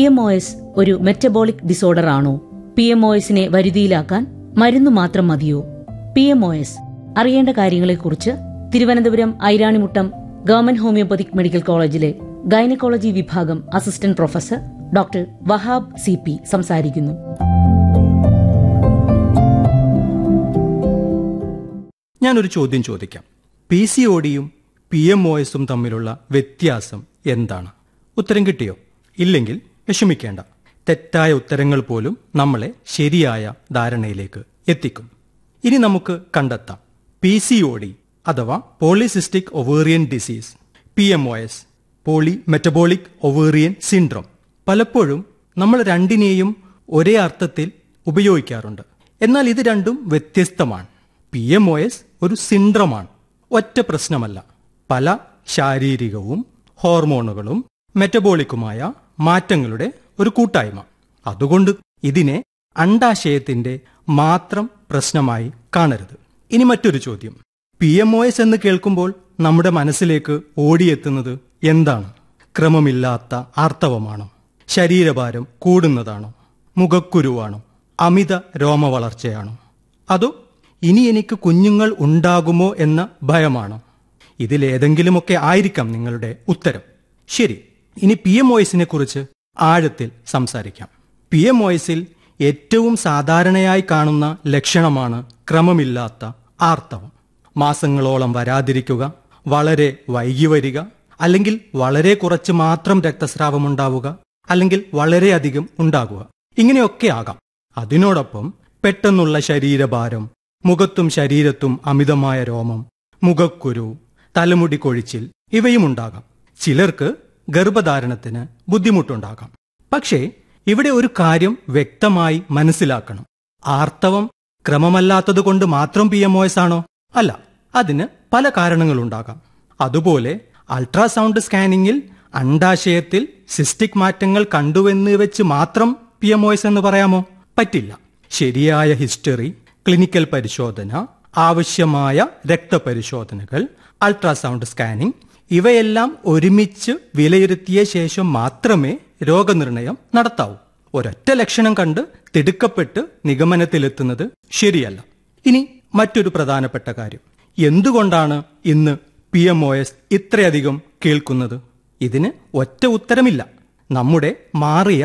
M O S ഒരു metabolic disorder ആണോ P M O എസിനെ വരുതിയിലാക്കാൻ മരുന്ന് മാത്രം മതിയോ പി എം ഒ എസ് അറിയേണ്ട കാര്യങ്ങളെക്കുറിച്ച് Thiruvananthapuram Airanimuttam government homoeopathic medical കോളേജിലെ ഗൈനക്കോളജി വിഭാഗം assistant professor doctor Wahab C P സംസാരിക്കുന്നു ഞാനൊരു ചോദ്യം ചോദിക്കാം പി സി ഒ ഡിയും പി എം ഒ എസും തമ്മിലുള്ള വ്യത്യാസം എന്താണ് ഉത്തരം കിട്ടിയോ ഇല്ലെങ്കിൽ വിഷമിക്കേണ്ട തെറ്റായ ഉത്തരങ്ങൾ പോലും നമ്മളെ ശരിയായ ധാരണയിലേക്ക് എത്തിക്കും ഇനി നമുക്ക് കണ്ടെത്താം പി സി ഒ ഡി അഥവാ polycystic ovarian disease P M O S poly metabolic ovarian syndrome പലപ്പോഴും നമ്മൾ രണ്ടിനെയും ഒരേ അർത്ഥത്തിൽ ഉപയോഗിക്കാറുണ്ട് എന്നാൽ ഇത് രണ്ടും വ്യത്യസ്തമാണ് പി എം ഒ എസ് ഒരു സിൻഡ്രമാണ് ഒറ്റ പ്രശ്നമല്ല പല ശാരീരികവും ഹോർമോണുകളും മെറ്റബോളിക്കുമായ മാറ്റങ്ങളുടെ ഒരു കൂട്ടായ്മ അതുകൊണ്ട് ഇതിനെ അണ്ടാശയത്തിന്റെ മാത്രം പ്രശ്നമായി കാണരുത് ഇനി മറ്റൊരു ചോദ്യം പി എം ഒ എസ് എന്ന് കേൾക്കുമ്പോൾ നമ്മുടെ മനസ്സിലേക്ക് ഓടിയെത്തുന്നത് എന്താണ് ക്രമമില്ലാത്ത ആർത്തവമാണോ ശരീരഭാരം കൂടുന്നതാണോ മുഖക്കുരുവാണോ അമിത രോമവളർച്ചയാണോ അതോ ഇനി എനിക്ക് കുഞ്ഞുങ്ങൾ ഉണ്ടാകുമോ എന്ന ഭയമാണോ ഇതിലേതെങ്കിലുമൊക്കെ ആയിരിക്കാം നിങ്ങളുടെ ഉത്തരം ശരി ഇനി പി എം ഒയസിനെ കുറിച്ച് ആഴത്തിൽ സംസാരിക്കാം പി എം ഒയസിൽ ഏറ്റവും സാധാരണയായി കാണുന്ന ലക്ഷണമാണ് ക്രമമില്ലാത്ത ആർത്തവം മാസങ്ങളോളം വരാതിരിക്കുക വളരെ വൈകി വരിക അല്ലെങ്കിൽ വളരെ കുറച്ച് മാത്രം രക്തസ്രാവം ഉണ്ടാവുക അല്ലെങ്കിൽ വളരെയധികം ഉണ്ടാകുക ഇങ്ങനെയൊക്കെ ആകാം അതിനോടൊപ്പം പെട്ടെന്നുള്ള ശരീരഭാരം മുഖത്തും ശരീരത്തും അമിതമായ രോമം മുഖക്കുരു തലമുടി കൊഴിച്ചിൽ ഇവയും ഉണ്ടാകാം ചിലർക്ക് ഗർഭധാരണത്തിന് ബുദ്ധിമുട്ടുണ്ടാകാം പക്ഷേ ഇവിടെ ഒരു കാര്യം വ്യക്തമായി മനസ്സിലാക്കണം ആർത്തവം ക്രമമല്ലാത്തതുകൊണ്ട് മാത്രം പി എം എസ് ആണോ അല്ല അതിന് പല കാരണങ്ങളുണ്ടാകാം അതുപോലെ അൾട്രാസൗണ്ട് സ്കാനിങ്ങിൽ അണ്ടാശയത്തിൽ സിസ്റ്റിക് മാറ്റങ്ങൾ കണ്ടുവെന്ന് വെച്ച് മാത്രം പി എം എസ് എന്ന് പറയാമോ പറ്റില്ല ശരിയായ ഹിസ്റ്ററി ക്ലിനിക്കൽ പരിശോധന ആവശ്യമായ രക്തപരിശോധനകൾ അൾട്രാസൗണ്ട് സ്കാനിംഗ് ഇവയെല്ലാം ഒരുമിച്ച് വിലയിരുത്തിയ ശേഷം മാത്രമേ രോഗനിർണയം നടത്താവൂ ഒരൊറ്റ ലക്ഷണം കണ്ട് തിടുക്കപ്പെട്ട് നിഗമനത്തിലെത്തുന്നത് ശരിയല്ല ഇനി മറ്റൊരു പ്രധാനപ്പെട്ട കാര്യം എന്തുകൊണ്ടാണ് ഇന്ന് പി എം ഒ എസ് ഇത്രയധികം കേൾക്കുന്നത് ഇതിന് ഒറ്റ ഉത്തരമില്ല നമ്മുടെ മാറിയ